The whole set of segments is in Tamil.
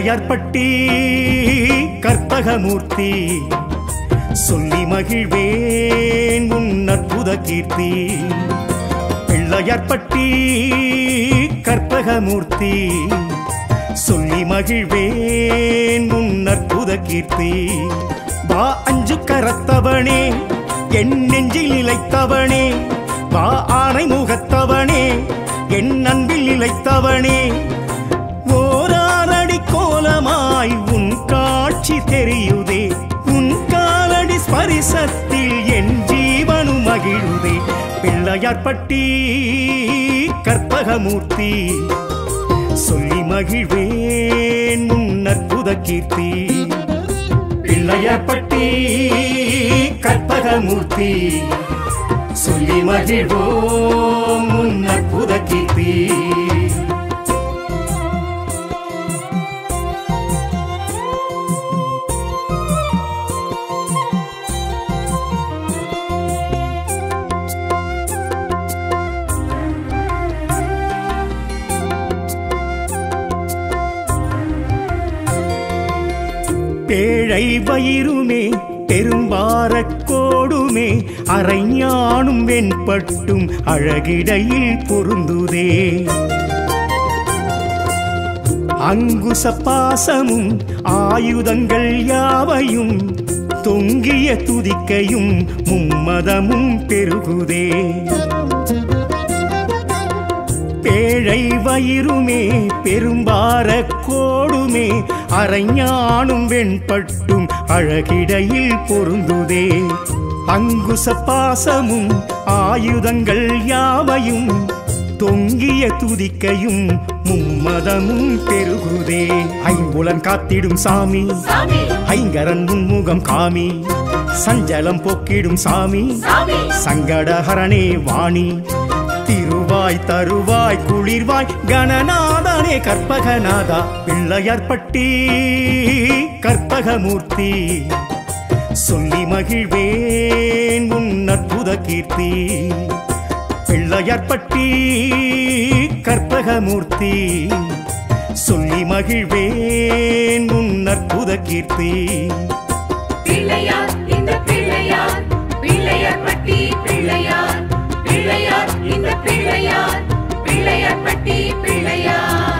பிள்ளையார்பட்டி கற்பகமூர்த்தி சொல்லி மகிழ்வேன் உன் அற்புத கீர்த்தி பிள்ளையார்பட்டி கற்பகமூர்த்தி சொல்லி மகிழ்வேன் உன் அற்புத கீர்த்தி வா அஞ்சு கரத்தவனே என் நெஞ்சில் நிலைத்தவனே வா ஆணை முகத்தவனே என் அன்பில் நிலைத்தவனே ஓராரடி கோலமாய் உன் காட்சி தெரியுதே உன் காலடி ஸ்பரிசத்தில் என் ஜீவனும் மகிழுதே பிள்ளையார்பட்டி கற்பகமூர்த்தி சொல்லி மகிழ்வேன் உன் அற்புத கீர்த்தி பிள்ளையார்பட்டி கற்பகமூர்த்தி சொல்லி மகிழ்வோம் உன் அற்புத கீர்த்தி பேழை வயிறுமே பெரும்பாரக் கோடுமே அரைஞானும் வெண்பட்டும் அழகிடையில் பொருந்துதே அங்குச பாசமும் ஆயுதங்கள் யாவையும் தொங்கிய துதிக்கையும் மும்மதமும் பெருகுதே பேழை வயிறுமே பெரும்பார கோடுமே அரைஞானும் வெண்பட்டும் அழகிடையில் பொருந்துதே அங்குச பாசமும் ஆயுதங்கள் யாவையும் தொங்கிய துதிக்கையும் மும்மதமும் பெருகுதே ஐம்புலன் காத்திடும் சாமி சாமி ஐங்கரன் முன்முகம் காமி சஞ்சலம் போக்கிடும் சாமி சாமி சங்கடஹரணே வாணி திருவாய் தருவாய் குளிர்வாய் கணநாதனே கற்பகநாதா பிள்ளையார்பட்டி கற்பகமூர்த்தி சொல்லி மகிழ்வேன் உன் அற்புத கீர்த்தி பிள்ளையார்பட்டி கற்பகமூர்த்தி சொல்லி மகிழ்வேன் உன் அற்புத கீர்த்தி பிள்ளையார் இந்த பிள்ளையார் பிள்ளையார் பட்டி பிள்ளையார் பிள்ளையார் இந்த பிள்ளையார் பிள்ளையார் பட்டி பிள்ளையார்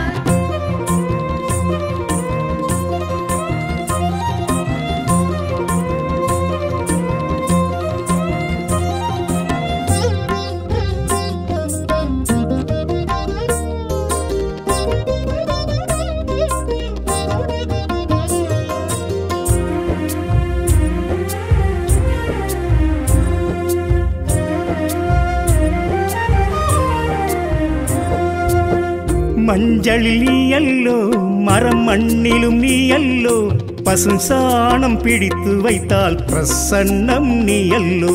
மஞ்சளில் நீ அல்லோ மரம் மண்ணிலும் நீ அல்லோ பசும் சாணம் பிடித்து வைத்தால் பிரசன்னம் நீ அல்லோ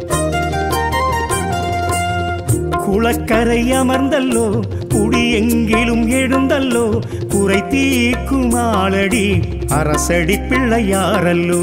குளக்கரை அமர்ந்தல்லோ குடி எங்கிலும் எழுந்தல்லோ குறை தீர்க்கும் ஆளடி அரசடி பிள்ளையாரல்லோ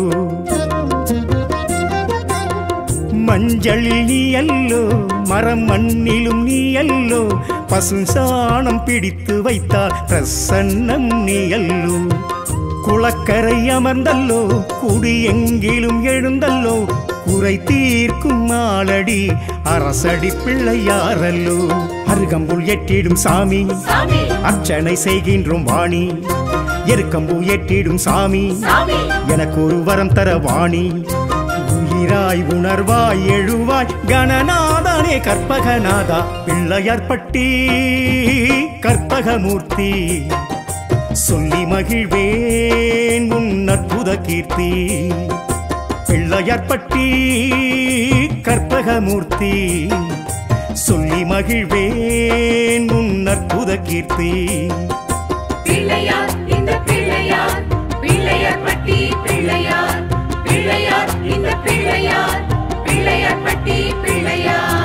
மஞ்சளில் நீ அல்லோ மரம் மண்ணிலும் நீ அல்லோ பசும் சாணம் பிடித்து வைத்தால் பிரசன்னம் நீ அல்லோ குளக்கரை அமர்ந்தல்லோ குடி எங்கிலும் எழுந்தல்லோ குறை தீர்க்கும் ஆளடி அரசடி பிள்ளையாரல்லோ அருகம்புல் எட்டிடும் சாமி சாமி அர்ச்சனை செய்கின்றோம் வாணி எருக்கம்பூ எட்டிடும் சாமி சாமி எனக்கு ஒரு வரம் தர வாணி உயிராய் உணர்வாய் எழுவாய் கணநாதனே கற்பகநாதா பிள்ளையார்பட்டி கற்பகமூர்த்தி சொல்லி மகிழ்வேன் உன் அற்புத கீர்த்தி பிள்ளையார்பட்டி கற்பகமூர்த்தி சொல்லி மகிழ்வேன் உன் அற்புத கீர்த்தி பிள்ளையார் இந்த பிள்ளையார் பிள்ளையார் பட்டி பிள்ளையார் பிள்ளையார் இந்த பிள்ளையார் பிள்ளையார் பட்டி பிள்ளையார்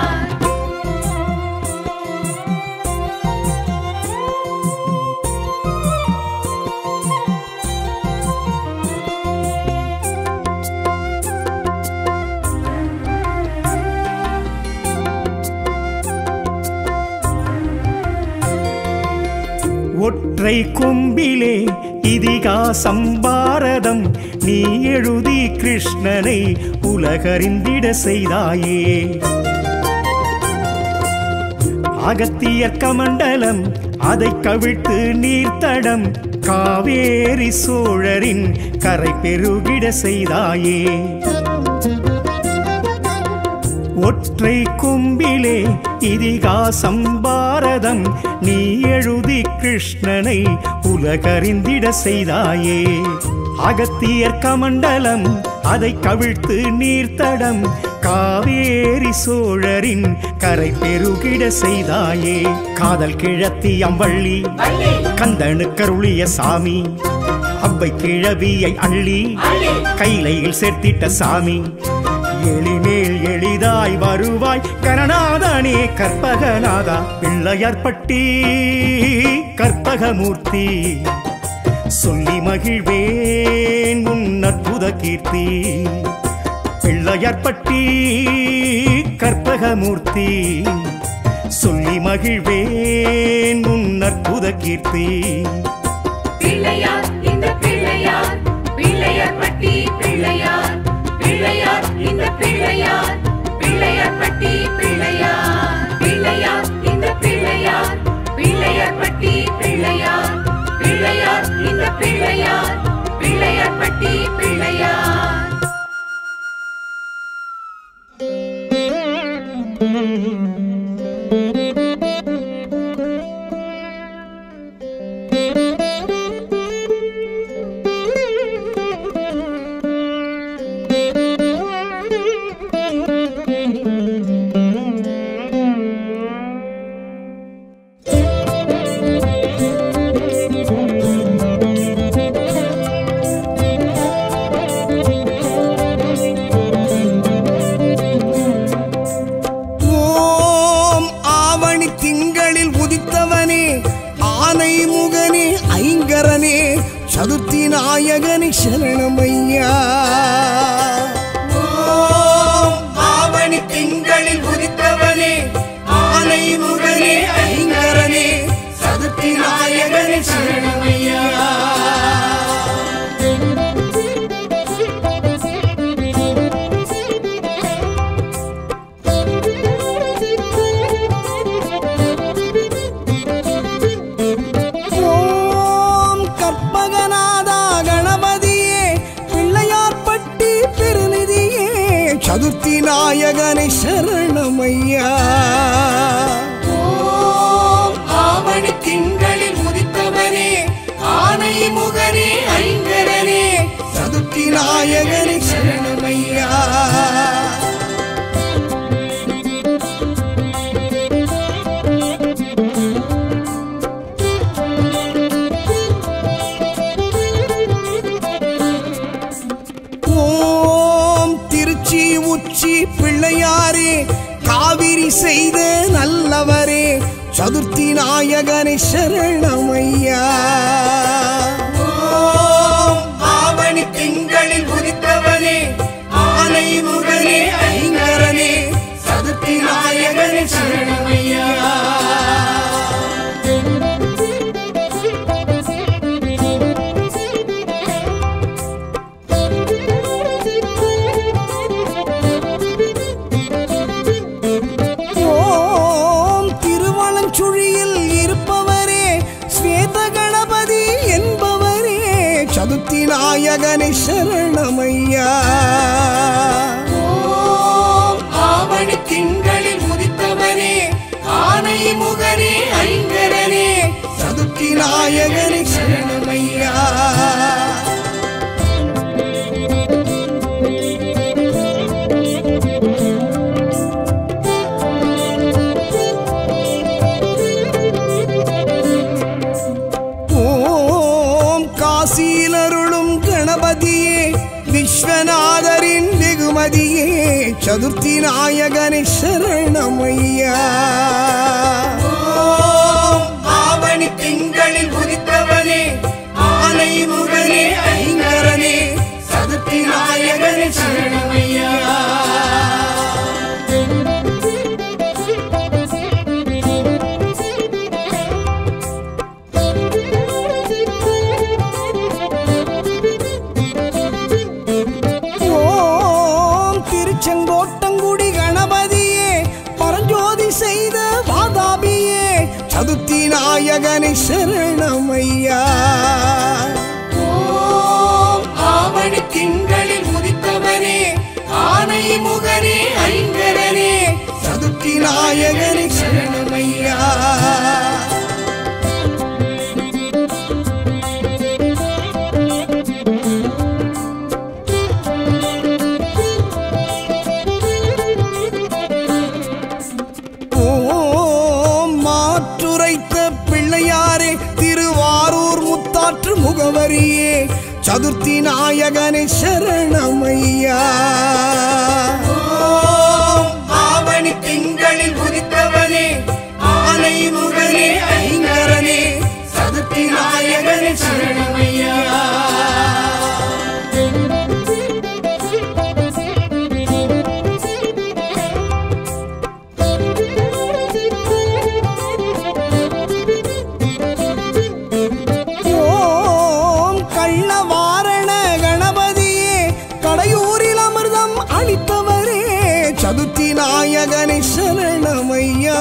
ஒற்றை கொம்பிலே இதிகாசம் பாரதம் நீ எழுதி கிருஷ்ணனை உலகறிந்திட செய்தாயே அகத்தியர் கமண்டலம் அதை கவிழ்த்து நீர்த்தடம் காவேரி சோழரின் கரை பெருகிட செய்தாயே ஒற்றை கொம்பிலே இதிகாசம் பாரதம் நீ எழுதி கிருஷ்ணனை உலகறிந்திட செய்தாயே அகத்தியர் கமண்டலம் அதை கவிழ்த்து நீர்த்தடம் காவேரி சோழரின் கரை பெருகிட செய்தாயே காதல் கிழத்தி அம்பள்ளி வள்ளி கந்தனுக்கருளிய சாமி அவ்வை கிழவியை அள்ளி அள்ளி கைலையில் சேர்த்திட்ட சாமி எளிமேல் எளிதாய் வருவாய் கரணாதனே கற்பகநாதா பிள்ளையார்பட்டி கற்பகமூர்த்தி சொல்லி மகிழ்வேன் உன் அற்புத கீர்த்தி பிள்ளையார்பட்டி கற்பகமூர்த்தி சொல்லி மகிழ்வேன் உன் அற்புத கீர்த்தி பிள்ளையார் இந்த பிள்ளையார் பிள்ளையார் பட்டி பிள்ளையார் பிள்ளையார் இந்த பிள்ளையார் பிள்ளையார் பட்டி பிள்ளையார் பிள்ளையார் இந்த பிள்ளையார் பிள்ளையார் பட்டி பிள்ளையார் பிள்ளையார் இந்த பிள்ளையார் பிள்ளையார் பட்டி பிள்ளையார் ஓம் ஆவணி திங்களில் உதித்தவனே ஆனை முகனே ஐங்கரனே சதுர்த்தி நாயகனே சரணமையா ஓம் ஆவணி திங்களில் உதித்தவனே ஆனை முகனே ஐங்கரனே சதுர்த்தி நாயகனே சரணமையா ஓம் கற்பகநாதா கணபதியே பிள்ளையார்பட்டி பெருநிதியே சதுர்த்தி நாயகனை சரணமையா ஓம் ஆவணி திங்களில் உதித்தவனே ஆனை முகனே ஐங்கரனே சதுர்த்தி நாயகனை சரணமையா ஓம் திருச்சி உச்சி பிள்ளையாரே காவிரி செய்த நல்லவரே சதுர்த்தி நாயகனை சரணமையா ஓம் ஆவணி திங்களில் உதித்தவனே ஆனை முகனே ஐங்கரனே சதுர்த்தி நாயகனை சரணமையா ஓம் திருவளஞ்சுழியில் இருப்பவரே ஸ்வேத கணபதி என்பவரே சதுர்த்தி நாயகனை சரணமையா ஓம் ஆவணி திங்களில் உதித்தவனே ஆனை முகனே ஐங்கரனே சதுர்த்தி நாயகனை சரணமையா ஓம் காசியிலருளும் கணபதியே விஸ்வநாதரின் வெகுமதியே சதுர்த்தி நாயகனை சரணமையா ஓம் ஆவணி திங்களில் உதித்தவனே ஆனை முகனே ஐங்கரனே சதுர்த்தி நாயகனை சரணமையா பட்டங்குடி கணபதியே பரஞ்சோதி செய்த வாதாபியே சதுர்த்தி நாயகனை சரணமையா ஓம் ஆவணி திங்களில் உதித்தவனே ஆனை முகனே ஐங்கரனே சதுர்த்தி நாயகனை சரணமையா ஓம் மாற்றுரைத்த பிள்ளையாரே திருவாரூர் முத்தாற்று முகவரியே சதுர்த்தி நாயகனை சரணமையா ஓம் ஆவணி திங்களில் உதித்தவனே ஆனை முகனே ஐங்கரனே சதுர்த்தி நாயகனே சரணமையா ஓம் கள்ளவாரண கணபதியே கடையூரில் அமிர்தம் அளித்தவரே சதுர்த்தி நாயகனை சரணமையா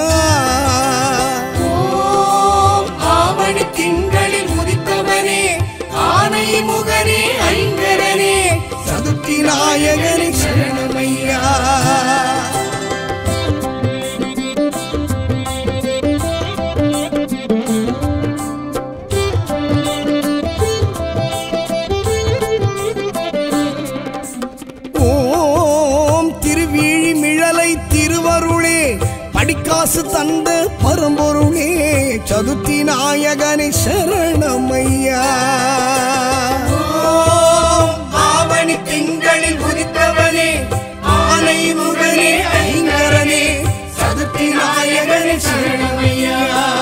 ஓம் ஆவணி திங்களில் உதித்தவனே ஆனை முகனே ஐங்கரனே சதுர்த்தி நாயகனை சரணமையா ஓம் திருவிழி மிழலை திருவருளே படிக்காசு தந்த பரம்பொருளே சதுர்த்தி நாயகனை சரணமையா ஓம் ஆவணி திங்களில் உதித்தவனே ஆனை முகனே ஐங்கரனே சதுர்த்தி நாயகனே சரணமையா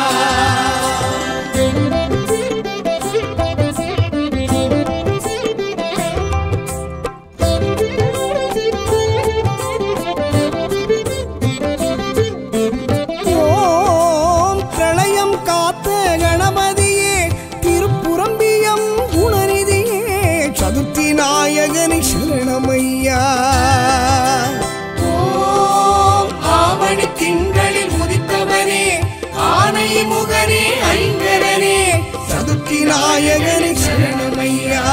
ஓம் பிரளயம் காத்த கணபதியே திருப்புரம்பியம் குணநிதியே சதுர்த்தி நாயகனை சரணமையா ஓம் ஆவணி திங்களில் உதித்தவனே ஆனை முகனே ஐங்கரனே சதுர்த்தி நாயகனை சரணமையா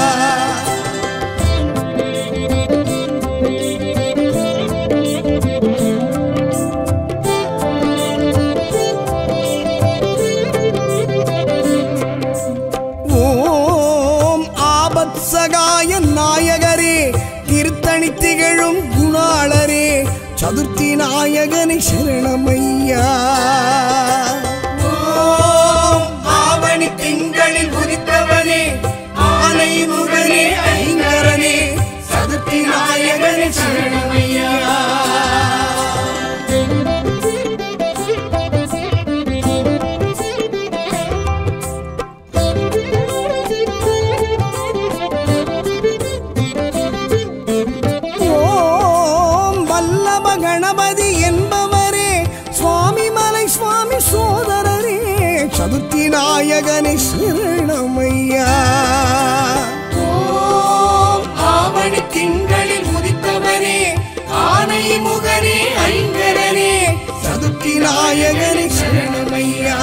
ஓம் ஆபத் சகாய நாயகரே திருத்தணி திகழும் குணாளரே சதுர்த்தி நாயகனை சரணமையா ஓம் ஆவணி திங்களில் உதித்தவனே ஆனை முகனே ஐங்கரனே சதுர்த்தி நாயகனே சரணமையா ஓம் வல்லப கணபதி என்பவரே சுவாமி மலை சுவாமி சோதரரே சதுர்த்தி நாயகனை சரணமையா ஓம் ஆவணி திங்களில் உதித்தவனே ஆனை முகனே ஐங்கரனே சதுர்த்தி நாயகனை சரணமையா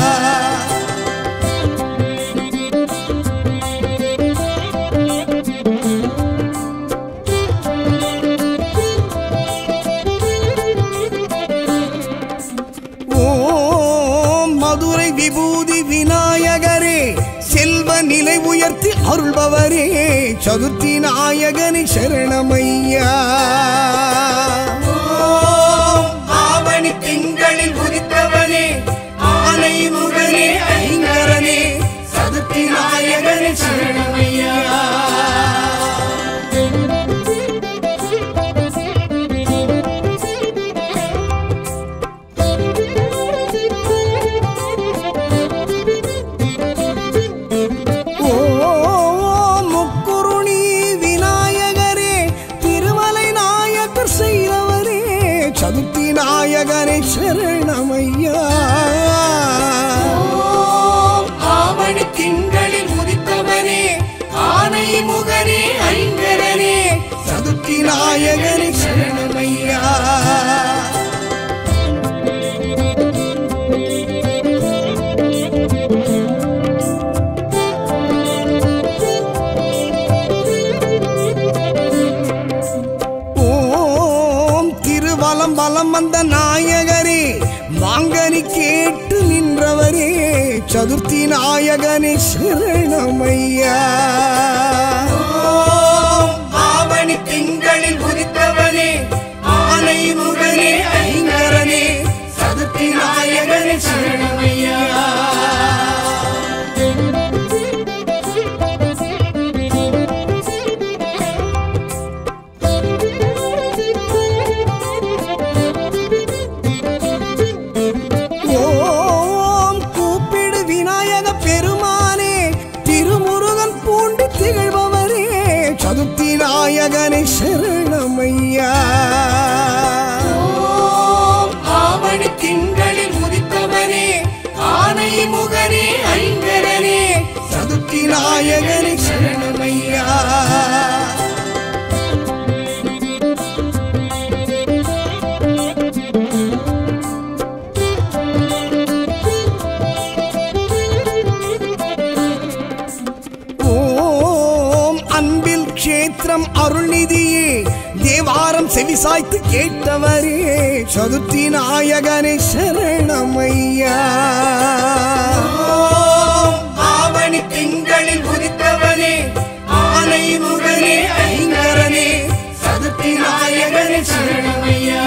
ஓம் மதுரை விபூதி விநாயகரே செல்வ நிலை உயர்த்தி அருள்பவரே சதுர்த்தி நாயகனை சரணமையா ஓம் ஆவணி திங்களில் உதித்தவனே ஆனை முகனே ஐங்கரனே சதுர்த்தி நாயகனே சரணமையா ஓம் முக்குருணி விநாயகரே திருமலை நாயக்கர் செய்தவரே சதுர்த்தி நாயகனை சரணமையா ஓம் ஆவணி திங்களில் உதித்தவனே ஆனை முகனே ஐங்கரனே சதுர்த்தி நாயகனை சரணமையா வலம் வலம் வந்த நாயகரே மாங்கனி கேட்டு நின்றவரே சதுர்த்தி நாயகனே சரணமையா ஓம் ஆவணி திங்களில் உதித்தவனே ஆனை முகனே ஐங்கரனே சதுர்த்தி நாயகனே சரணமையா ஓம் கூப்பிடு விநாயக பெருமானே திருமுருகன் பூண்டு திகழ்பவரே சதுர்த்தி நாயகனே சரணமையா ஓம் ஆவணி திங்களில் உதித்தவனே ஆனை முகனே ஐங்கரனே சதுர்த்தி நாயகனே சரணமையா ஓம் அன்பில் க்ஷேத்திரம் அருள்நிதியே தேவாரம் செவிசாய்த்து கேட்டவரே சதுர்த்தி நாயகனே சரணமையா ஓம் ஆவணி திங்களில் உதித்தவனே ஆனை முகனே ஐங்கரனே சதுர்த்தி நாயகனே சரணமையா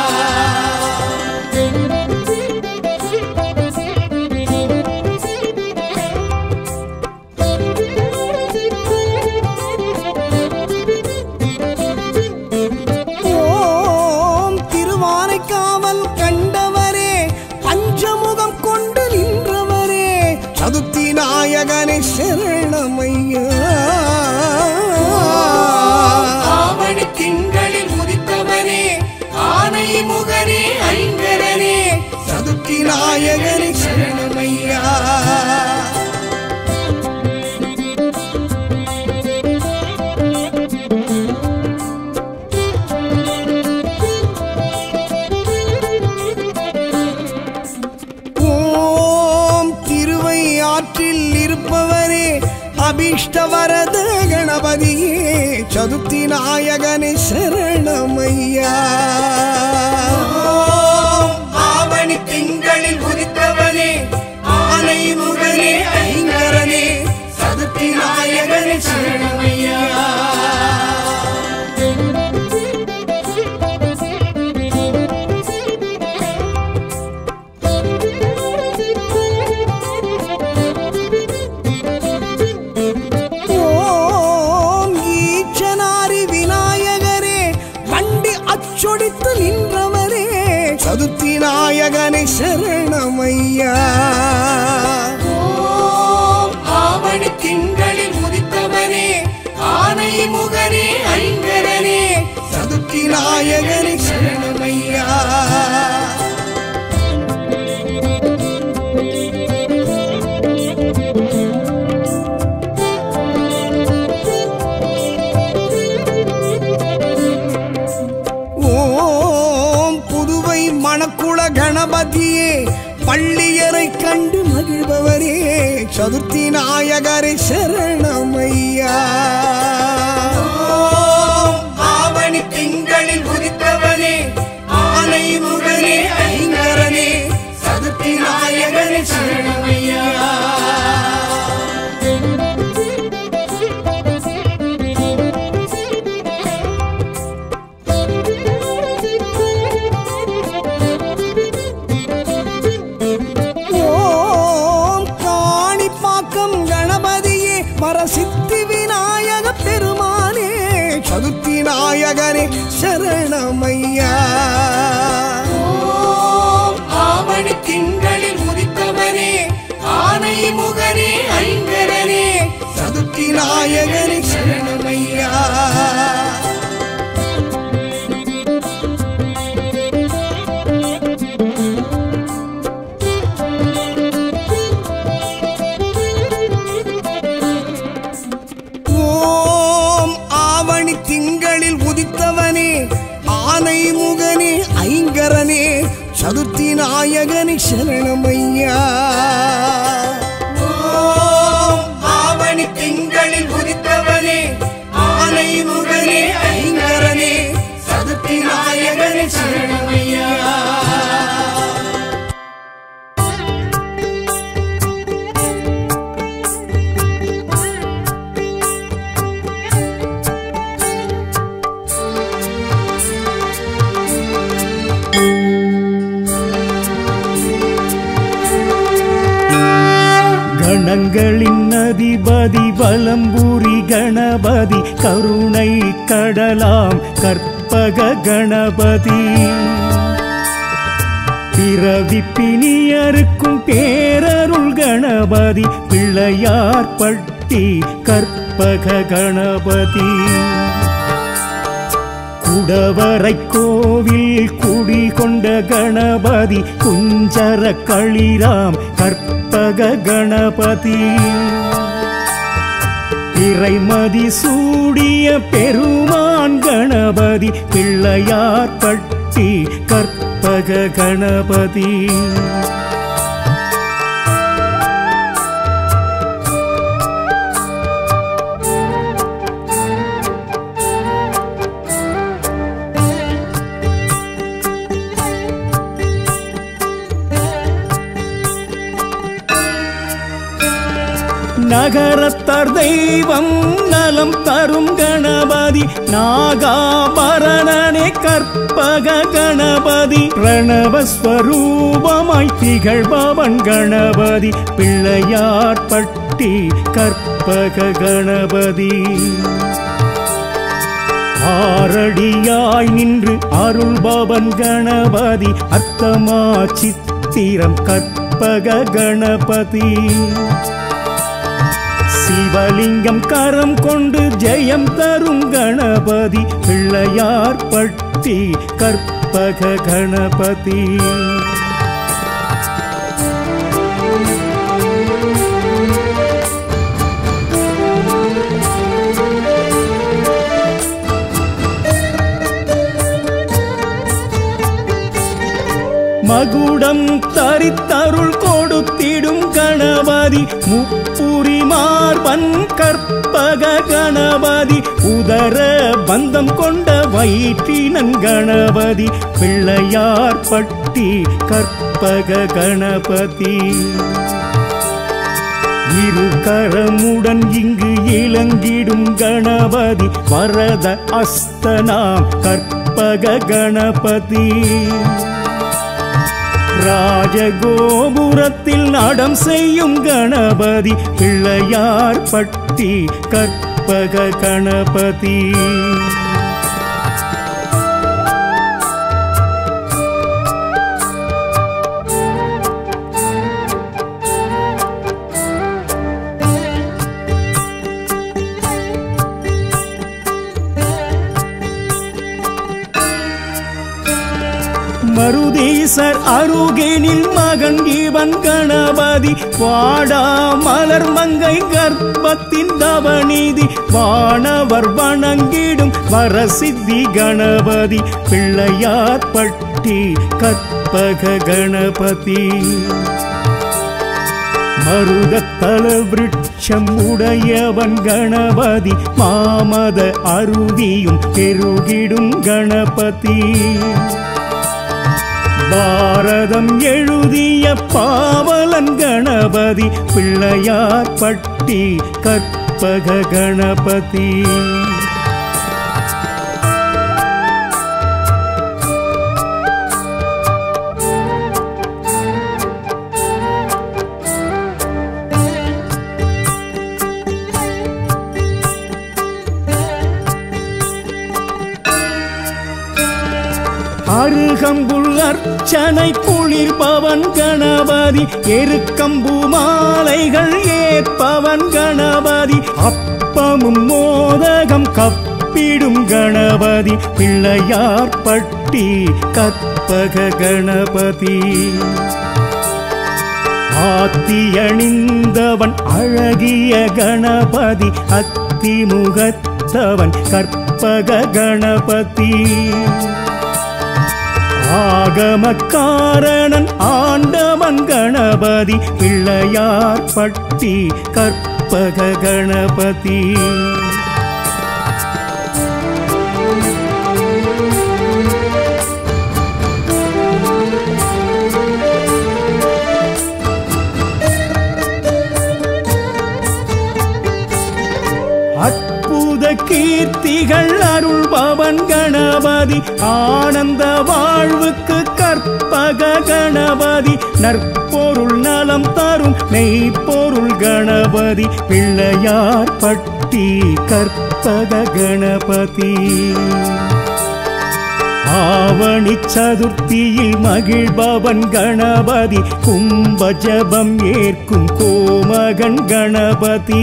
ஓம் திருவானைக்காவல் கண்டவரே பஞ்சமுகம் கொண்டு நின்றவரே சதுர்த்தி நாயகனே சரணமையா ஆவணி திங்களில் உதித்தவனே ஆனை முகனே ஐங்கரனே சதுர்த்தி நாயகனே சரணமையா ஓம் திருவை ஆற்றில் இருப்பவரே அபிஷ்டவரத கணபதியே சதுர்த்தி நாயகனே சரணமையா ஓம் ஆவணி திங்களில் உதித்தவனே ஆனை முகனே ஐங்கரனே சதுர்த்தி நாயகனே சரணமையா ஓம் ஈச்சனாரி விநாயகரே வண்டி அச்சொடித்து நின்றவரே சதுர்த்தி நாயகனை சரணமையா ஓம் ஆவணி திங்களில் உதித்தவனே ஆனை முகனே ஐங்கரனே சதுர்த்தி நாயகனே சரணமையா ஓம் புதுவை மணக்குள கணபதியே பள்ளியரை கண்டு மகிழ்பவரே சதுர்த்தி நாயகரை சரணமையா ஓம் ஆவணி திங்களில் உதித்தவனே ஆனை முகனே ஐங்கரனே சதுர்த்தி நாயகனே சரணமையா ஓம் காணிப்பாக்கம் கணபதியே மரசித்தி விநாயக பெருமானே சதுர்த்தி நாயகரே சரணமையா ஓம் ஆவணி திங்களில் உதித்தவனே ஆனை முகனே ஐங்கரனே சதுர்த்தி நாயகனே சரணமையா ஓம் ஆவணி திங்களில் உதித்தவனே ஆனை முகனே ஐங்கரனே சதுர்த்தி நாயகனே சரணமையா ஓம் ஆவணி திங்களில் உதித்தவனே ஆனை முகனே ஐங்கரனே சதுர்த்தி நாயகனே சரணமையா வளங்களின் அதிபதி வலம்பூரி கணபதி கருணை கடலாம் கற்பக கணபதி பிறவி பிணியருக்கும் பேரருள் கணபதி பிள்ளையார் பட்டி கற்பக கணபதி குடவரை கோவில் குடி கொண்ட கணபதி குஞ்சர களிராம் கற்பக கணபதி இறைமதி சூடிய பெருமான் கணபதி பிள்ளையார் பட்டி கற்பக கணபதி நகரத்தார் தெய்வம் நலம் தரும் கணபதி நாகாபரணனே கற்பக கணபதி பிரணவஸ்வரூபமாய் திகழ்பவன் கணபதி பிள்ளையார் பட்டி கற்பக கணபதி ஆரடியாய் நின்று அருள்பவன் கணபதி அர்த்தமா சித்திரம் கற்பக கணபதி சிவலிங்கம் கரம் கொண்டு ஜெயம் தரும் கணபதி பிள்ளையார் பட்டி கற்பக கணபதி மகுடம் தரித்தருள் கொடுத்திடும் கணபதி முப்புரி மார்பன் கற்பக கணபதி உதர பந்தம் கொண்ட வயிற்றினன் கணபதி பிள்ளையார் பட்டி கற்பக கணபதி இரு கரமுடன் இங்கு இளங்கிடும் கணபதி வரத அஸ்தனாம் கற்பக கணபதி ராஜகோபுரத்தில் நடம் செய்யும் கணபதி பிள்ளையார் பட்டி கற்பக கணபதி மருதீசர் அருகேனில் மகன் இவன் கணபதி வாடா மலர் மங்கை கர்ப்பத்தின் தவநீதி வானவர் வணங்கிடும் வரசித்தி கணபதி பிள்ளையார் பட்டி கற்பக கணபதி மருதத்தல விருட்சம் உடையவன் கணபதி மாமத அருவியும் பெருகிடும் கணபதி பாரதம் எழுதிய பாவலன் கணபதி பிள்ளையார் பட்டி கற்பக கணபதி அருகம்புல் அர்ச்சனை குளிர்பவன் கணபதி எருக்கம்பு மாலைகள் ஏற்பவன் கணபதி அப்பமும் மோதகம் கப்பிடும் கணபதி பிள்ளையார் பட்டி கற்பக கணபதி ஆத்தியணிந்தவன் அழகிய கணபதி அத்திமுகத்தவன் கற்பக கணபதி ஆகமக்காரணன் ஆண்டவன் கணபதி பிள்ளையார் பட்டி கற்பக கணபதி அற்புத கீர்த்திகள் அருள்பவன் கணபதி ஆனந்த வாழ்வுக்கு கற்பக கணபதி நற்பொருள் நலம் தரும் மெய்ப்பொருள் கணபதி பிள்ளையார் பட்டி கற்பக கணபதி ஆவணி சதுர்த்தியில் மகிழ்பவன் கணபதி கும்ப ஜபம் ஏற்கும் கோமகன் கணபதி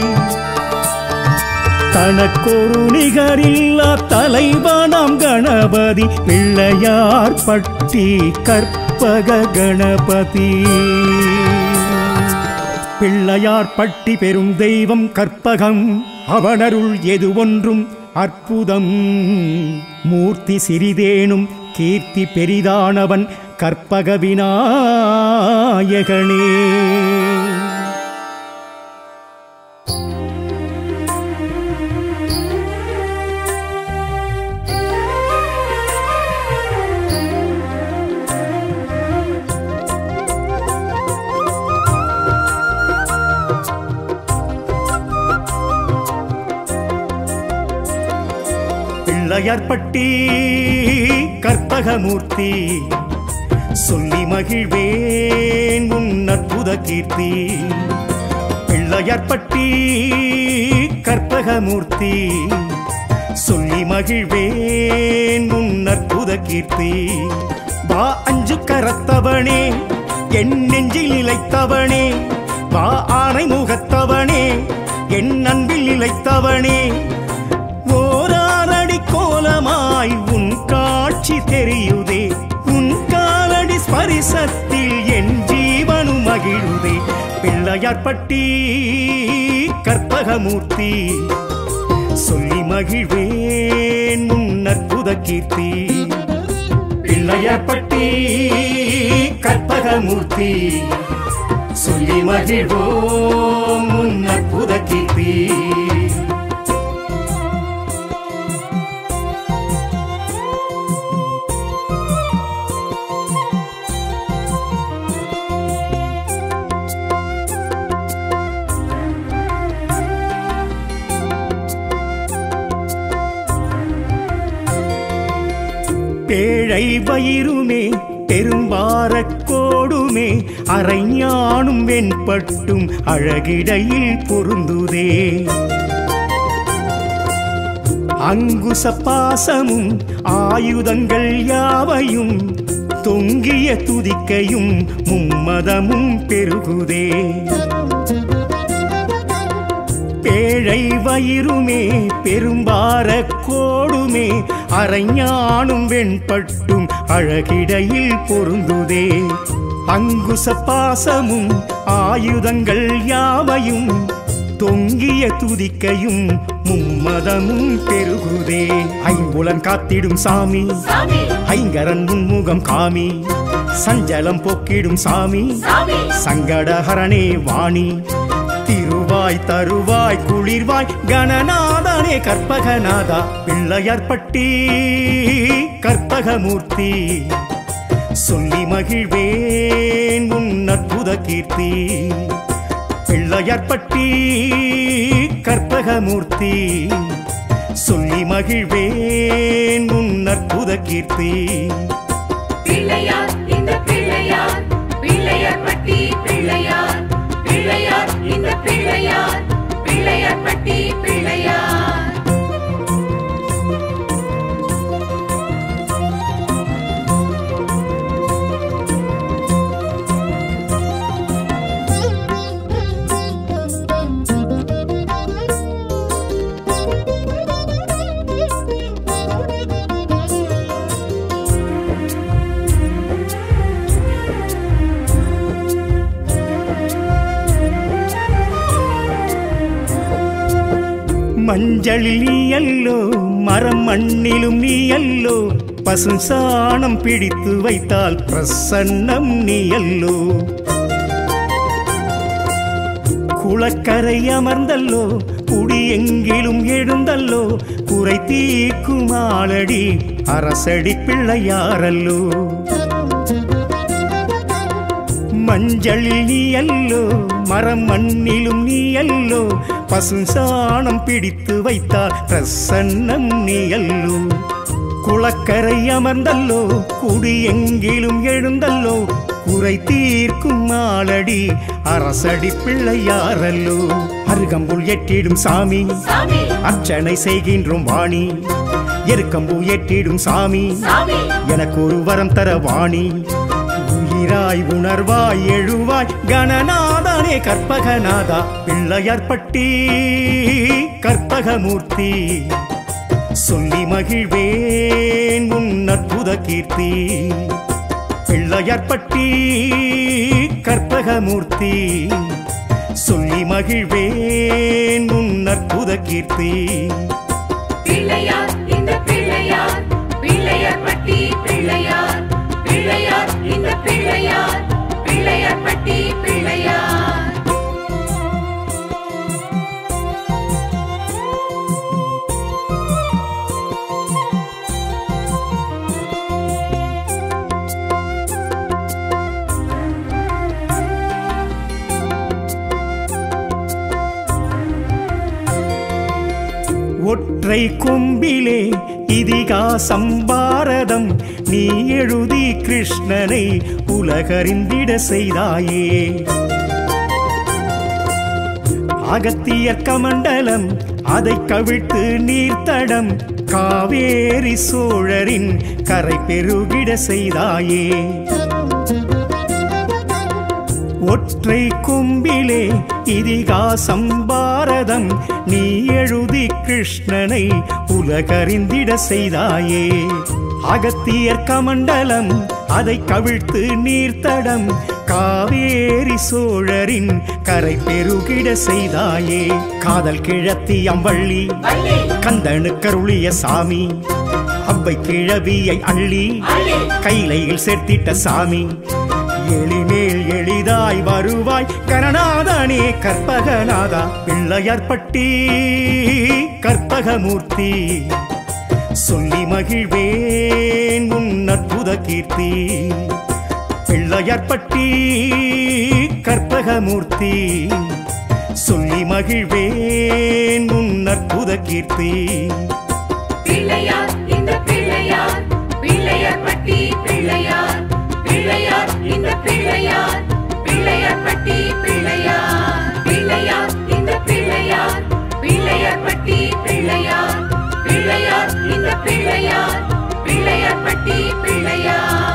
தனக்கொரு நிகரில்லா தலைவனாம் கணபதி பிள்ளையார் பட்டி கற்பக கணபதி பிள்ளையார் பட்டி பெரும் தெய்வம் கற்பகம் அவனருள் எது ஒன்றும் அற்புதம் மூர்த்தி சிறிதேனும் கீர்த்தி பெரிதானவன் கற்பக விநாயகனே பிள்ளையார்பட்டி கற்பகமூர்த்தி சொல்லி மகிழ்வேன் உன் அற்புத கீர்த்தி பிள்ளையார்பட்டி கற்பகமூர்த்தி சொல்லி மகிழ்வேன் உன் அற்புத கீர்த்தி வா அஞ்சு கரத்தவனே என் நெஞ்சில் நிலைத்தவனே வா ஆனை முகத்தவனே என் அன்பில் நிலைத்தவனே ஓராரடி கோலமாய் உன் காட்சி தெரியுதே உன் காலடி ஸ்பரிசத்தில் என் ஜீவனும் மகிழுதே பிள்ளையார்பட்டி கற்பகமூர்த்தி சொல்லி மகிழ்வேன் உன் அற்புத கீர்த்தி பிள்ளையார்பட்டி கற்பகமூர்த்தி சொல்லி மகிழ்வோம் உன் அற்புத கீர்த்தி பேழை வயிறுமே பெரும்பாரக் கோடுமே அரைஞானும் வெண்பட்டும் அழகிடையில் பொருந்துதே அங்குச பாசமும் ஆயுதங்கள் யாவையும் தொங்கிய துதிக்கையும் மும்மதமும் பெருகுதே பேழை வயிறுமே பெரும்பார கோடுமே அரைஞானும் வெண்பட்டும் அழகிடையில் பொருந்துதே அங்குச பாசமும் ஆயுதங்கள் யாவையும் தொங்கிய துதிக்கையும் மும்மதமும் பெருகுதே ஐம்புலன் காத்திடும் சாமி சாமி ஐங்கரன் முன்முகம் காமி சஞ்சலம் போக்கிடும் சாமி சாமி சங்கடஹரணே வாணி திருவாய் தருவாய் குளிர்வாய் கணநாதனே கற்பகநாதா பிள்ளையார்பட்டி கற்பகமூர்த்தி சொல்லி மகிழ்வேன் உன் அற்புத கீர்த்தி பிள்ளையார்பட்டி கற்பகமூர்த்தி சொல்லி மகிழ்வேன் உன் அற்புத கீர்த்தி பிள்ளையார் இந்த பிள்ளையார் பிள்ளையார் பட்டி பிள்ளையார் பிள்ளையார் இந்த பிள்ளையார் பிள்ளையார் பட்டி பிள்ளையார் மஞ்சளில் நீ அல்லோ மரம் மண்ணிலும் நீ அல்லோ பசு சாணம் பிடித்து வைத்தால் பிரசன்னம் நீ அல்லோ குளக்கரை அமர்ந்தல்லோ குடி எங்கிலும் எழுந்தல்லோ குறை தீர்க்கும் ஆளடி அரசடி பிள்ளையாரல்லோ மஞ்சளில் நீ அல்லோ மரம் மண்ணிலும் நீ அல்லோ பசு சாணம் பிடித்து வைத்தால் பிரசன்னம் நீ அல்லோ குளக்கரை அமர்ந்தல்லோ குடி எங்கிலும் எழுந்தல்லோ குறை தீர்க்கும் நாளடி அரசடி பிள்ளையாரல்லோ அருகம்புல் எட்டிடும் சாமி சாமி அர்ச்சனை செய்கின்றோம் வாணி எருக்கம்பூ எட்டிடும் சாமி சாமி எனக்கு ஒரு வரம் தர வாணி உயிராய் உணர்வாய் எழுவாய் கணநாதனே கற்பகநாதா பிள்ளையார்பட்டி கற்பகமூர்த்தி சொல்லி மகிழ்வேன் உன் அற்புத கீர்த்தி பிள்ளையார்பட்டி கற்பகமூர்த்தி சொல்லி மகிழ்வேன் உன் அற்புத கீர்த்தி பிள்ளையார் இந்த பிள்ளையார் பிள்ளையார் பட்டி பிள்ளையார் பிள்ளையார் இந்த பிள்ளையார் பிள்ளையார் பட்டி பிள்ளையார் ஒற்றை கொம்பிலே இதிகாசம் பாரதம் நீ எழுதி கிருஷ்ணனை உலகறிந்திட செய்தாயே அகத்தியர் கமண்டலம் அதை கவிழ்த்து நீர்த்தடம் காவேரி சோழரின் கரை பெருகிட செய்தாயே ஒற்றை கொம்பிலே இதிகாசம் பாரதம் நீ எழுதி கிருஷ்ணனை உலகறிந்திட செய்தாயே அகத்தியர் கமண்டலம் அதை கவிழ்த்து நீர்த்தடம் காவேரி சோழரின் கரை பெருகிட செய்தாயே காதல் கிழத்தி அம்பள்ளி வள்ளி கந்தனு கருளிய சாமி அவ்வை கிழவியை அள்ளி அள்ளி கைலையில் சேர்த்திட்ட சாமி எளிமேல் எளிதாய் வருவாய் கரணாதனே கற்பகநாதா பிள்ளையார்பட்டி கற்பகமூர்த்தி சொல்லி மகிழ்வேன் உன் அற்புத கீர்த்தி பிள்ளையார்பட்டி கற்பகமூர்த்தி சொல்லி மகிழ்வேன் உன் அற்புத கீர்த்தி பிள்ளையார் இந்த பிள்ளையார் பிள்ளையார் பட்டி பிள்ளையார் பிள்ளையார் இந்த பிள்ளையார் பிள்ளையார் பட்டி பிள்ளையார் பிள்ளையார் இந்த பிள்ளையார் பிள்ளையார் பட்டி பிள்ளையார் பிள்ளையார் இந்த பிள்ளையார் பிள்ளையார் பட்டி பிள்ளையார்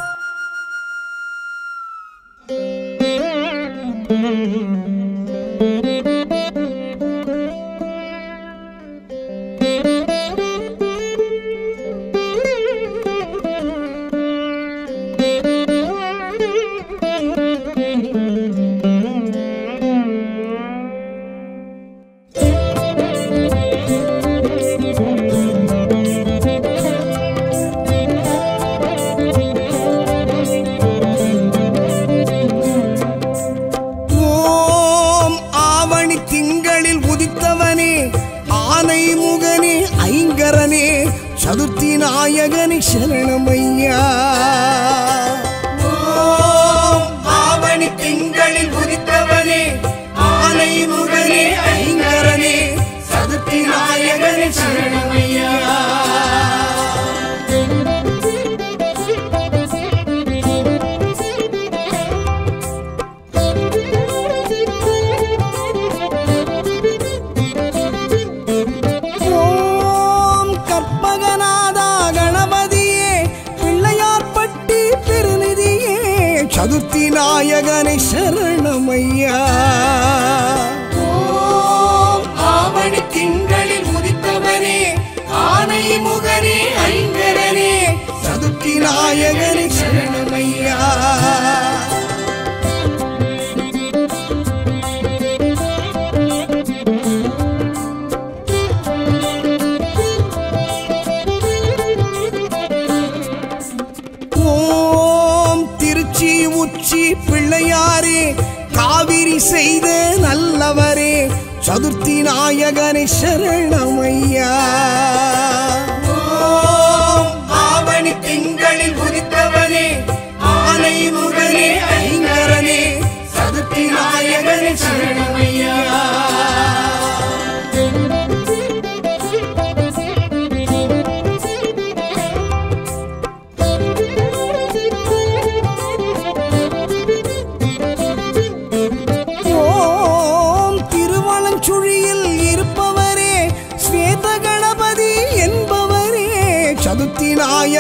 ஓம் ஆவணி திங்களில் உதித்தவனே ஆனை முகனே ஐங்கரனே சதுர்த்தி நாயகனே சரணமையா ஓம் ஆவணி திங்களில் உதித்தவனே ஆனை முகனே ஐங்கரனே சதுர்த்தி நாயகனே சரணமையா ஓம் கற்பகநாதா கணபதியே பிள்ளையார்பட்டி திருநிதியே சதுர்த்தி நாயகனை சரணமையா ஓம் ஆவணி திங்களில் உதித்தவனே ஆனை முகனே ஐங்கரனே சதுர்த்தி நாயகனே சரணமையா ஓம் திருச்சி உச்சி பிள்ளையாரே காவிரி செய்த நல்லவரே சதுர்த்தி நாயகனை சரணமையா ஓம் ஆவணி திங்களில் உதித்தவனே ஆனை முகனே ஐங்கரனே சதுர்த்தி நாயகனே சரணமையா ஓம்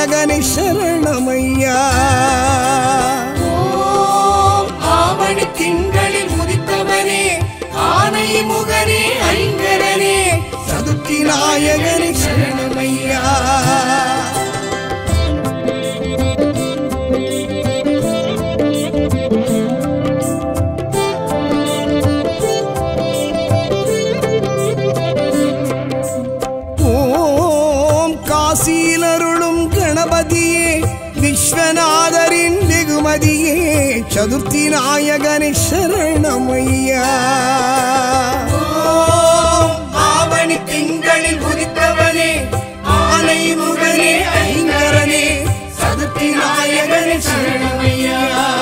நாயகனே சரணமையா ஓம் ஆவணி திங்களில் உதித்தவனே ஆனை முகனே ஐங்கரனே சதுர்த்தி நாயகனே சரணமையா ஓம் காசியிலருளும் கணபதியே விஸ்வநாதரின் வெகுமதியே சதுர்த்தி நாயகனே சரணமையா ஓம் ஆவணி திங்களில் உதித்தவனே ஆனை முகனே ஐங்கரனே சதுர்த்தி நாயகனே சரணமையா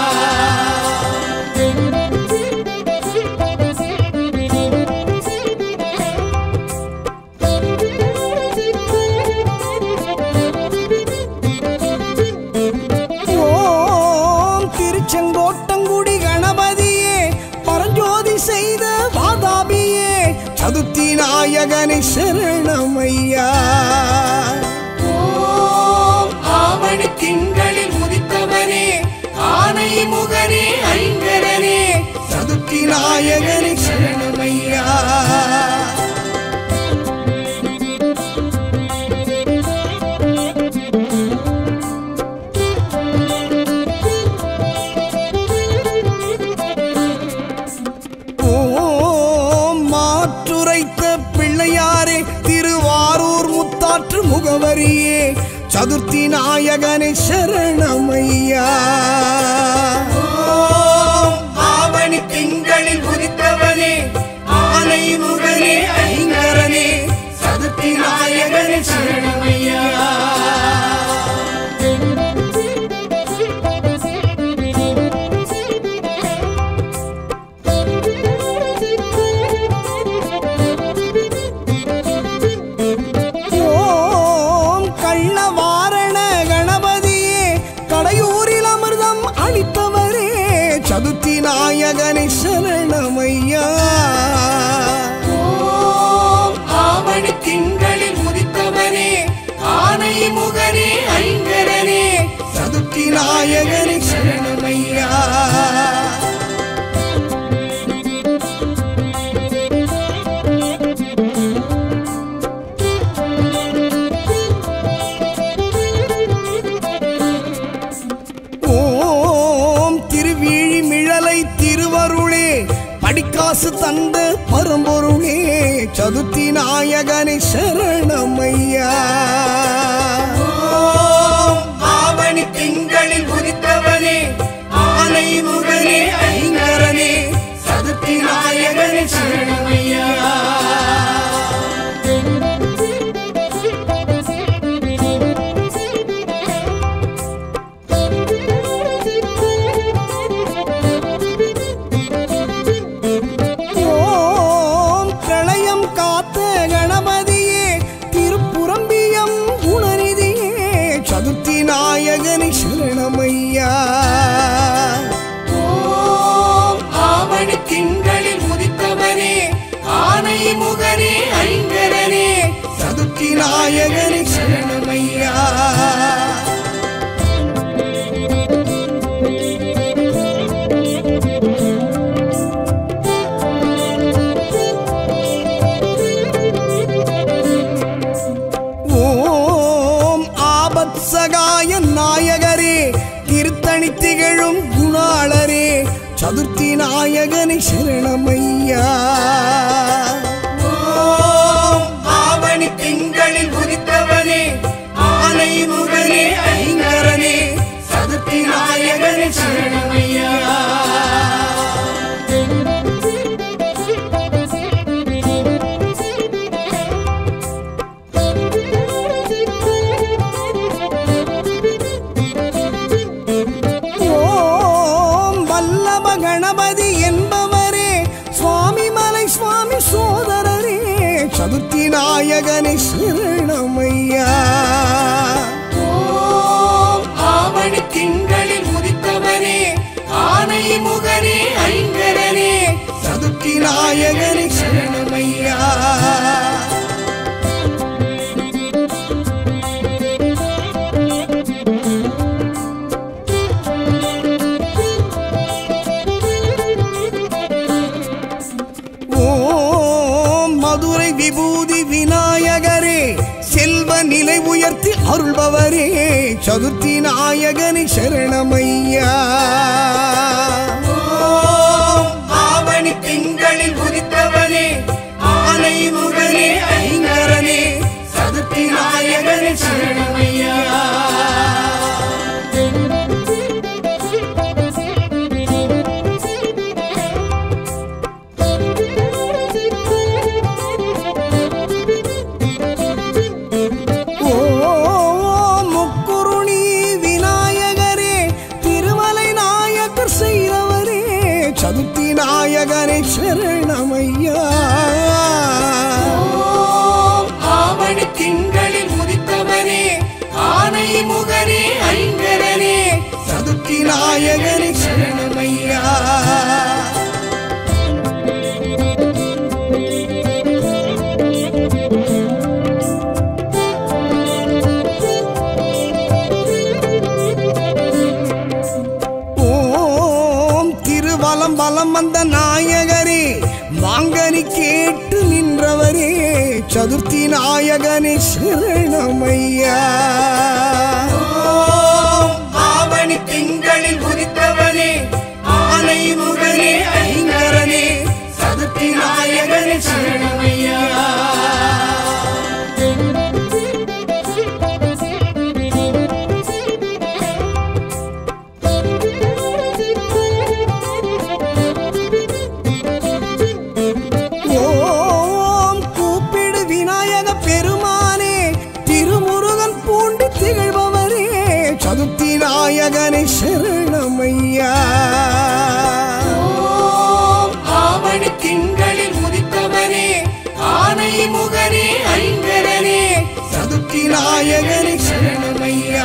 ஓம் திருச்செங்கோட்டங்குடி கணபதியே பரஞ்சோதி செய்த வாதாபியே சதுர்த்தி நாயகனே சரணமையா ஓம் ஆவணி திங்களில் உதித்தவனே ஆனை முகனே ஐங்கரனே சதுர்த்தி நாயகனே சரணமையா ஓம் மாற்றுரைத்த பிள்ளையாரே திருவாரூர் முத்தாற்று முகவரியே சதுர்த்தி நாயகனே சரணமையா ஓம் ஆவணி திங்களில் உதித்தவனே ஆனை முகனே ஐங்கரனே சதுர்த்தி நாயகனே சரணமையா ஓம் கள்ளவாரண கணபதியே கடையூரில் அமிர்தம் அளித்தவரே சதுர்த்தி நாயகனே சரணமையா ஓம் ஆவணி திங்களில் உதித்தவனே ஆனை முகனே ஐங்கரனே சதுர்த்தி நாயகனே சரணமையா ஓம் திருவிழிமிழலை திருவருளே படிக்காசு தந்த பரம்பொருளே சதுர்த்தி நாயகனே சரணமையா ஓம் ஆவணி திங்களில் உதித்தவனே ஆனை முகனே ஐங்கரனே சதுர்த்தி நாயகனே சரணமையா ஓம் பிரளயம் காத்த கணபதியே திருப்புரம்பியம் குணநிதியே சதுர்த்தி நாயகனே சரணமையா ஓம் ஆவணி திங்களில் உதித்தவனே ஆனை முகனே ஐங்கரனே சதுர்த்தி நாயகனே சரணமையா ஓம் ஆபத் சகாய நாயகரே திருத்தணி திகழும் குணாளரே சதுர்த்தி நாயகனே சரணமையா ஓம் ஆவணி திங்களில் உதித்தவனே ஆனை முகனே ஐங்கரனே சதுர்த்தி நாயகனே சரணமையா ஓம் வல்லப கணபதி என்பவரே சுவாமி மலை சுவாமி சோதரரே சதுர்த்தி நாயகனே சரணமையா ஓம் ஆவணி திங்களில் உதித்தவனே ஆனை முகனே ஐங்கரனே சதுர்த்தி நாயகனே சரணமையா உயர்த்தி அருள்பவரே சதுர்த்தி நாயகனி சரணமையா ஓம் ஆவணி திங்களில் உதித்தவனே ஆனை முகனே ஐங்கரனே சதுர்த்தி நாயகனே சரணமையா ஓம் முக்குருணி விநாயகரே திருமலை நாயக்கர் செய்தவரே சதுர்த்தி நாயகனே சரணமையா ஓம் ஆவணி திங்களில் உதித்தவனே ஆனை முகனே ஐங்கரனே சதுர்த்தி நாயகனே சரணமையா ஓம் திருவலம் வலம் வந்த நாயகரே மாங்கனி கேட்டு நின்றவரே சதுர்த்தி நாயகனே சரணமையா ஓம் ஆவணி திங்களில் உதித்தவனே ஆனை முகனே ஐங்கரனே சதுர்த்தி நாயகனே சரணமையா ஓம் கூப்பிடு விநாயக பெருமானே திருமுருகன் பூண்டு திகழ்பவரே சதுர்த்தி நாயகனை சரணமையா ஓம் ஆவணி திங்களில் உதித்தவனே ஆனை முகனே ஐங்கரனே சதுர்த்தி நாயகனே சரணமையா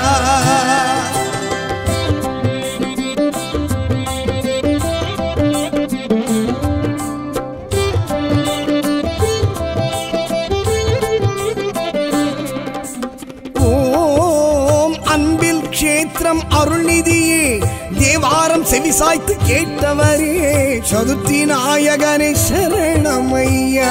ஓம் அன்பில் க்ஷேத்திரம் அருள்நிதியே தேவாரம் செவிசாய்த்து கேட்டவரே சதுர்த்தி நாயகனை சரணமையா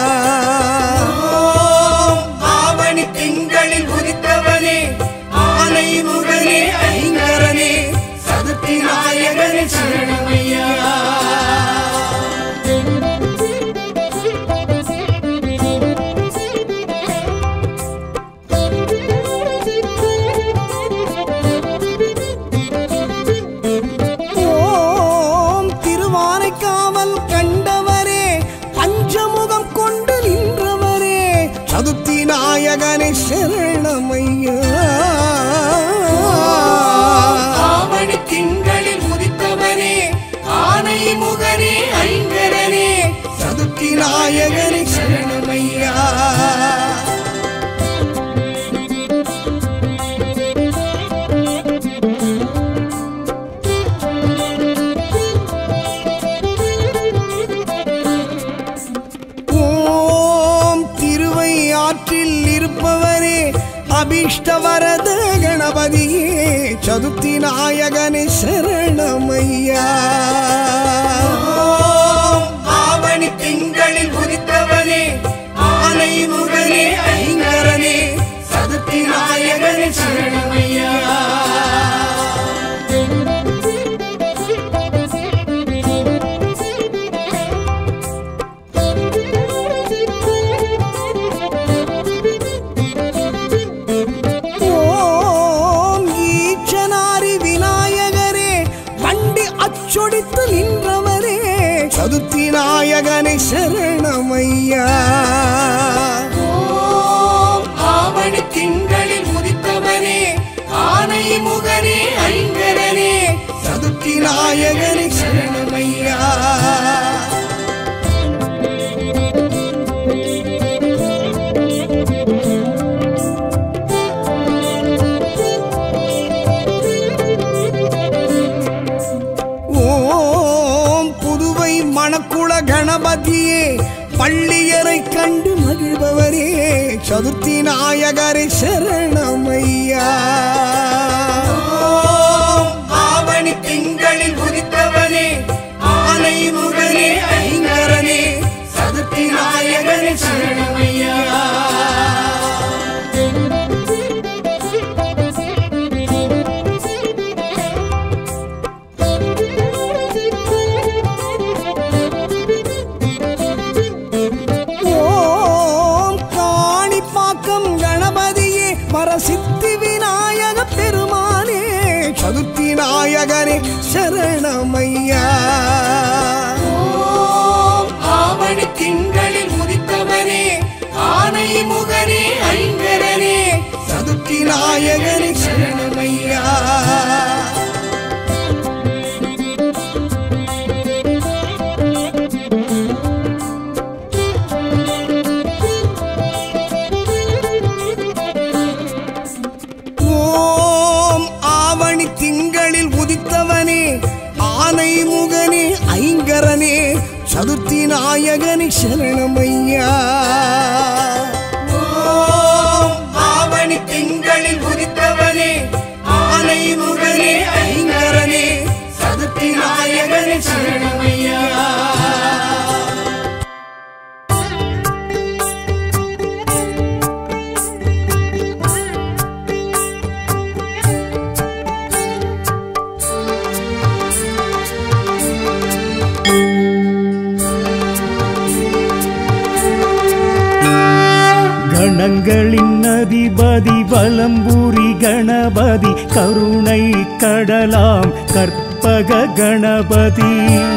ஓம் ஆவணி திங்களில் உதித்தவனே ஆனை முகனே ஐங்கரனே சதுர்த்தி நாயகனே சரணமையா ஓம் திருவானைக்காவல் கண்டவரே பஞ்சமுகம் கொண்டு நின்றவரே சதுர்த்தி நாயகனை சரணமையா ஆவணி திங்களில் உதித்தவனே ஆனை முகனே ஐங்கரனே சதுர்த்தி நாயகனே சரணமையா ஓம் திருவை ஆற்றில் இருப்பவரே அபிஷ்டவரத கணபதியே சதுர்த்தி நாயகனை சரணமையா ஓம் ஆவணி திங்களில் உதித்தவனே ஆனை முகனே ஐங்கரனே சதுர்த்தி நாயகனே சரணமையா ஓம் ஈச்சனாரி விநாயகரே வண்டி அச்சொடித்து நின்றவரே சதுர்த்தி நாயகனை சரணமையா ஓம் ஆவணி திங்களில் உதித்தவனே ஆனை முகனே ஐங்கரனே சதுர்த்தி நாயகனே சரணமையா ஓம் புதுவை மணக்குள கணபதியே பள்ளியரை கண்டு மகிழ்பவரே சதுர்த்தி நாயகரை சரணமையா ஓம் ஆவணி திங்களில் உதித்தவனே ஆனை முகனே ஐங்கரனே சதுர்த்தி நாயகனே சரணமையா நாயகரே சரணமையா ஓம் ஆவணி திங்களில் உதித்தவரே ஆனை முகனே ஐங்கரனே சதுர்த்தி நாயகரே சரணமையா ஓம் ஆவணி திங்களில் உதித்தவனே ஆனை முகனே ஐங்கரனே சதுர்த்தி நாயகனே சரணமையா ஓம் ஆவணி திங்களில் உதித்தவனே ஆனை முகனே ஐங்கரனே சதுர்த்தி நாயகனே சரணமையா கணங்களின் அதிபதி வலம்புரி கணபதி கருணை கடலாம் கற்பக கணபதி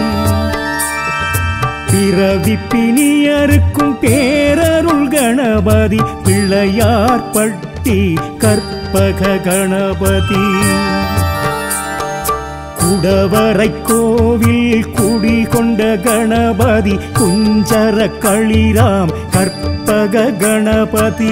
பிறவி பிணியருக்கும் பேரருள் கணபதி பிள்ளையார் பட்டி கற்பக கணபதி குடவரை கோவில் குடி கொண்ட கணபதி குஞ்சர களிராம் கற்பக கணபதி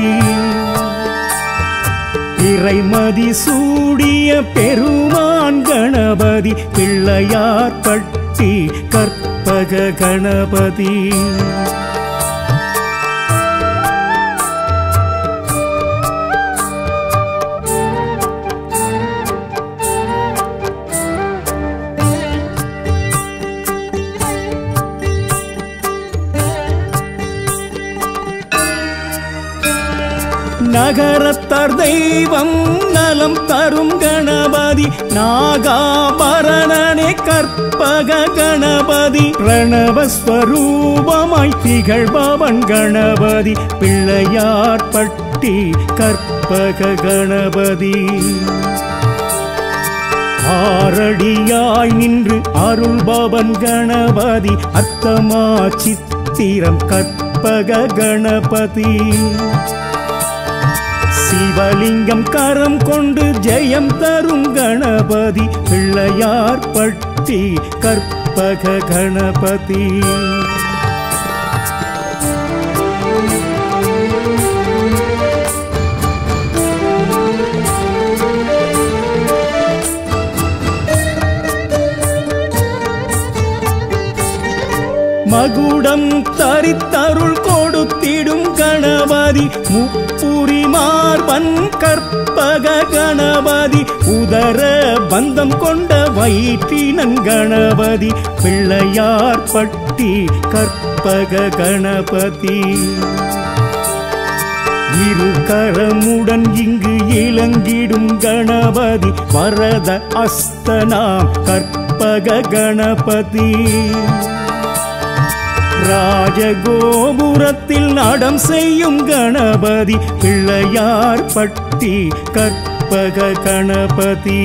இறைமதி சூடிய பெருமான் கணபதி பிள்ளையார் பட்டி கற்பக கணபதி நகரத்தார் தெய்வம் நலம் தரும் கணபதி நாகாபரணனே கற்பக கணபதி பிரணவஸ்வரூபமாய் திகழ்பவன் கணபதி பிள்ளையார் பட்டி கற்பக கணபதி ஆரடியாய் நின்று அருள்பவன் கணபதி அர்த்தமா சித்திரம் கற்பக கணபதி சிவலிங்கம் கரம் கொண்டு ஜெயம் தரும் கணபதி பிள்ளையார் பட்டி கற்பக கணபதி மகுடம் தரித்தருள் கொடுத்திடும் கணபதி முப்புரி மார்பன் கற்பக கணபதி உதர பந்தம் கொண்ட வயிற்றினன் கணபதி பிள்ளையார் பட்டி கற்பக கணபதி இரு கரமுடன் இங்கு இளங்கிடும் கணபதி வரத அஸ்தனாம் கற்பக கணபதி ராஜகோபுரத்தில் நடம் செய்யும் கணபதி பிள்ளையார் பட்டி கற்பக கணபதி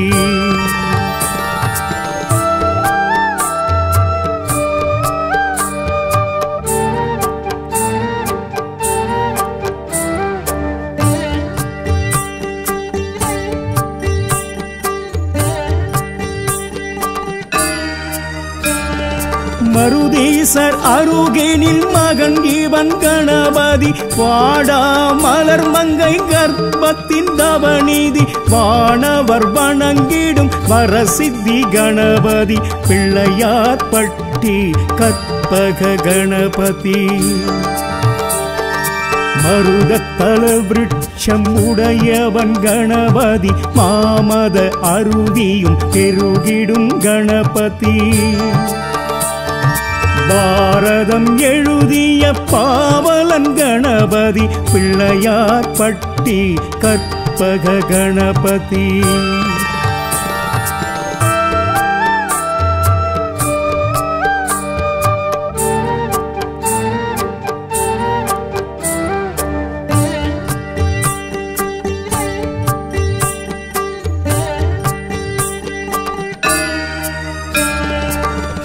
மருதீசர் அருகேனில் மகன் இவன் கணபதி வாடா மலர் மங்கை கர்ப்பத்தின் தவநீதி வானவர் வணங்கிடும் வரசித்தி கணபதி பிள்ளையார் பட்டி கற்பக கணபதி மருதத்தல விருட்சம் உடையவன் கணபதி மாமத அருவியும் பெருகிடும் கணபதி பாரதம் எழுதிய பாவலன் கணபதி பிள்ளையார் பட்டி கற்பக கணபதி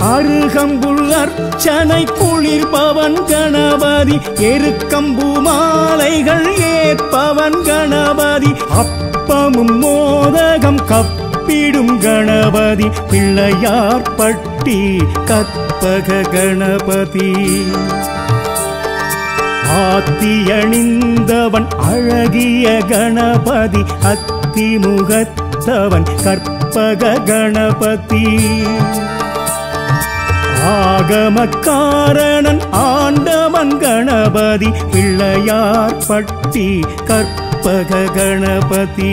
அருகம்புல் அர்ச்சனை குளிர்பவன் கணபதி எருக்கம்பு மாலைகள் ஏற்பவன் கணபதி அப்பமும் மோதகம் கப்பிடும் கணபதி பிள்ளையார் பட்டி கற்பக கணபதி ஆத்தியணிந்தவன் அழகிய கணபதி அத்திமுகத்தவன் கற்பக கணபதி ஆகமக்காரணன் ஆண்டவன் கணபதி பிள்ளையார் பட்டி கற்பக கணபதி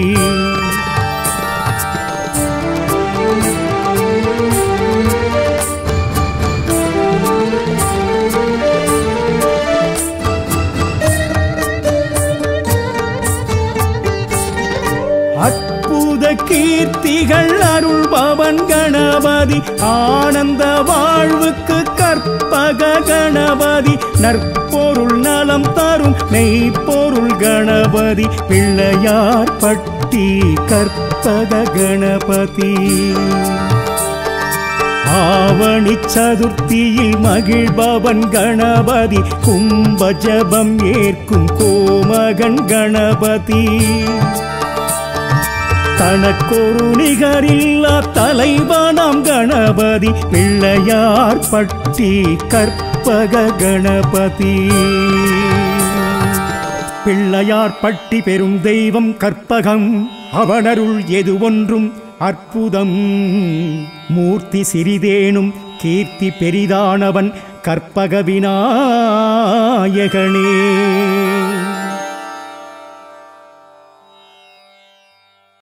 அற்புத கீர்த்திகள் அருள்பவன் கணபதி ஆனந்த வாழ்வுக்கு கற்பக கணபதி நற்பொருள் நலம் தரும் மெய்ப்பொருள் கணபதி பிள்ளையார் பட்டி கற்பக கணபதி ஆவணி சதுர்த்தியில் மகிழ்பவன் கணபதி கும்ப ஜபம் ஏற்கும் கோமகன் கணபதி தனக்கொரு நிகரில்லா தலைவனாம் கணபதி பிள்ளையார் பட்டி கற்பக கணபதி பிள்ளையார் பட்டி பெரும் தெய்வம் கற்பகம் அவனருள் எது ஒன்றும் அற்புதம் மூர்த்தி சிறிதேனும் கீர்த்தி பெரிதானவன் கற்பக விநாயகனே